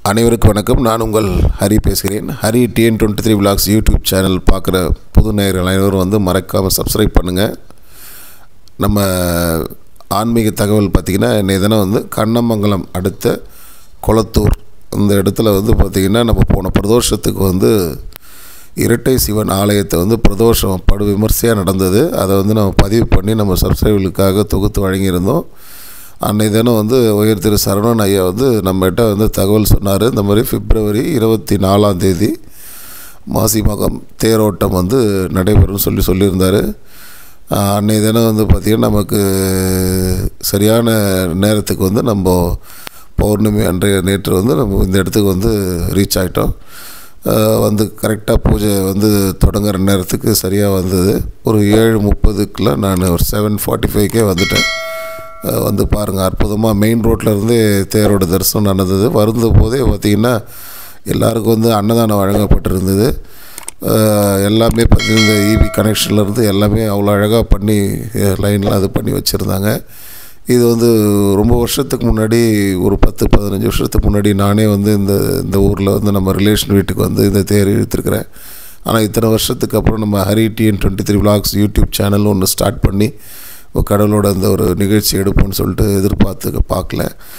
அனைவருக்கும் வணக்கம் நான் உங்கள் ஹரி பேசுகிறேன் Hari TN twenty three vlogs YouTube channel பார்க்குற புது நேயர்கள் அனைவரும் வந்து மறக்காமல் சப்ஸ்கிரைப் பண்ணுங்கள் நம்ம ஆன்மீக தகவல் பார்த்திங்கன்னா இன்றைய தினம் வந்து கண்ணமங்கலம் அடுத்த கொளத்தூர் இந்த இடத்துல வந்து பார்த்திங்கன்னா நம்ம போன பிரதோஷத்துக்கு வந்து இரட்டை சிவன் ஆலயத்தை வந்து பிரதோஷம் படு விமர்சையாக நடந்தது அதை வந்து நம்ம பதிவு பண்ணி நம்ம சப்ஸ்கிரைபர்களுக்காக தொகுத்து வழங்கியிருந்தோம் அன்னை தினம் வந்து உயர் திரு சரவணன் ஐயா வந்து நம்மகிட்ட வந்து தகவல் சொன்னார் இந்த மாதிரி பிப்ரவரி இருபத்தி நாலாம் தேதி மாசி மகம் தேரோட்டம் வந்து நடைபெறும்னு சொல்லி சொல்லியிருந்தார் அன்னை தினம் வந்து பார்த்திங்கன்னா நமக்கு சரியான நேரத்துக்கு வந்து நம்ம பௌர்ணமி அன்றைய நேற்று வந்து நம்ம இந்த இடத்துக்கு வந்து ரீச் ஆகிட்டோம் வந்து கரெக்டாக பூஜை வந்து தொடங்குற நேரத்துக்கு சரியாக வந்தது ஒரு ஏழு முப்பதுக்குள்ள நான் ஒரு செவன் ஃபார்ட்டி ஃபைவ்க்கே வந்துட்டேன் வந்து பாருங்கள் அற்புதமாக மெயின் ரோட்டில் இருந்தே தேரோட தரிசனம் நடந்தது வருந்த போதே பார்த்திங்கன்னா எல்லாருக்கும் வந்து அன்னதானம் வழங்கப்பட்டிருந்தது எல்லாமே பார்த்திங்கன்னா இந்த இபி கனெக்ஷன்லேருந்து எல்லாமே அவ்வளோ அழகாக பண்ணி லைனில் அது பண்ணி வச்சுருந்தாங்க இது வந்து ரொம்ப வருஷத்துக்கு முன்னாடி ஒரு பத்து பதினஞ்சு வருஷத்துக்கு முன்னாடி நானே வந்து இந்த இந்த ஊரில் வந்து நம்ம ரிலேஷன் வீட்டுக்கு வந்து இந்த தேர் இழுத்துருக்கிறேன் ஆனால் இத்தனை வருஷத்துக்கு அப்புறம் நம்ம Hari TN twenty three vlogs YouTube channel ஒன்று ஸ்டார்ட் பண்ணி கடவுளோட அந்த ஒரு நிகழ்ச்சி எடுப்போம்னு சொல்லிட்டு எதிர்பார்த்து பார்க்கல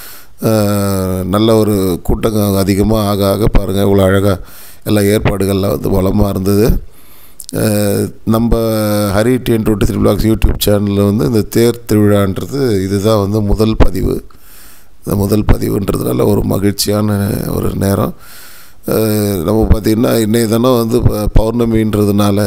நல்ல ஒரு கூட்டம் அதிகமாக ஆக ஆக பாருங்கள் இவ்வளோ அழகாக எல்லா ஏற்பாடுகள்லாம் வந்து வளமாக இருந்தது நம்ம Hari TN twenty three blogs YouTube சேனலில் வந்து இந்த தேர் திருவிழான்றது இதுதான் வந்து முதல் பதிவு இந்த முதல் பதிவுன்றதுனால ஒரு மகிழ்ச்சியான ஒரு நேரம் நம்ம பார்த்திங்கன்னா இன்றைய தினம் வந்து பௌர்ணமின்றதுனால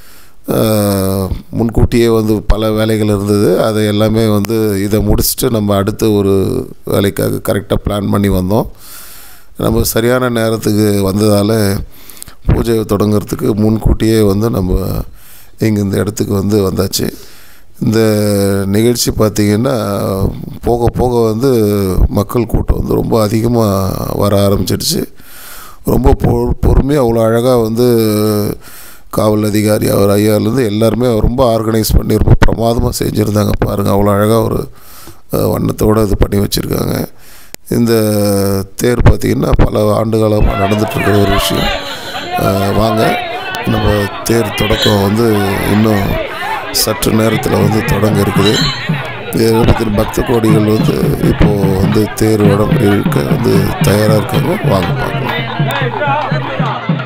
முன்கூட்டியே வந்து பல வேலைகள் இருந்தது அதை எல்லாமே வந்து இதை முடிச்சுட்டு நம்ம அடுத்து ஒரு வேலைக்காக கரெக்டாக பிளான் பண்ணி வந்தோம் நம்ம சரியான நேரத்துக்கு வந்ததால் பூஜை தொடங்கிறதுக்கு முன்கூட்டியே வந்து நம்ம இங்கே இந்த இடத்துக்கு வந்து வந்தாச்சு இந்த நிகழ்ச்சி பார்த்திங்கன்னா போக போக வந்து மக்கள் கூட்டம் வந்து ரொம்ப அதிகமாக வர ஆரம்பிச்சிடுச்சு ரொம்ப பொ பொறுமையாக அவ்வளோ அழகாக வந்து காவல் அதிகாரி அவர் ஐயாலேருந்து எல்லாருமே ரொம்ப ஆர்கனைஸ் பண்ணி ரொம்ப பிரமாதமாக செஞ்சுருந்தாங்க பாருங்கள் அவ்வளோ அழகாக ஒரு வண்ணத்தோடு இது பண்ணி வச்சுருக்காங்க இந்த தேர் பார்த்திங்கன்னா பல ஆண்டு காலமாக நடந்துகிட்ருக்கிற ஒரு விஷயம் வாங்க நம்ம தேர் தொடக்கம் வந்து இன்னும் சற்று நேரத்தில் வந்து தொடங்க இருக்குது இருபத்தி பக்த கோடிகள் வந்து இப்போது வந்து தேர் உடம்பு இழுக்க வந்து தயாராக இருக்காங்க வாங்க பார்க்கலாம்